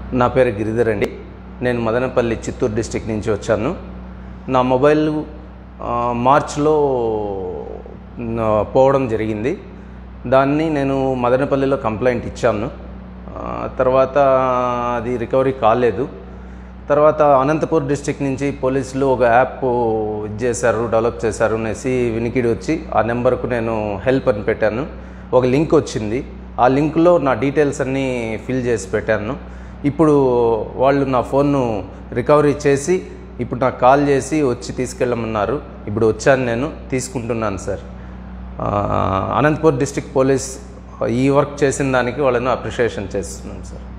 నా పేరు గిరిధర్ అండి నేను మదనపల్లి చిత్తూరు డిస్టిక్ నుంచి వచ్చాను నా మొబైల్ ఆ, మార్చ్లో నా పోవడం జరిగింది దాన్ని నేను మదనపల్లిలో కంప్లైంట్ ఇచ్చాను ఆ, తర్వాత అది రికవరీ కాలేదు తర్వాత అనంతపూర్ డిస్టిక్ నుంచి పోలీసులు ఒక యాప్ ఇది చేశారు డెవలప్ చేశారు అనేసి వినికిడి వచ్చి ఆ నెంబర్కు నేను హెల్ప్ అని పెట్టాను ఒక లింక్ వచ్చింది ఆ లింక్లో నా డీటెయిల్స్ అన్నీ ఫిల్ చేసి పెట్టాను ఇప్పుడు వాళ్ళు నా ఫోన్ను రికవరీ చేసి ఇప్పుడు నాకు కాల్ చేసి వచ్చి తీసుకెళ్ళమన్నారు ఇప్పుడు వచ్చాను నేను తీసుకుంటున్నాను సార్ ఆ, అనంతపూర్ డిస్టిక్ పోలీస్ ఈ వర్క్ చేసిన దానికి వాళ్ళను అప్రిషియేషన్ చేస్తున్నాను సార్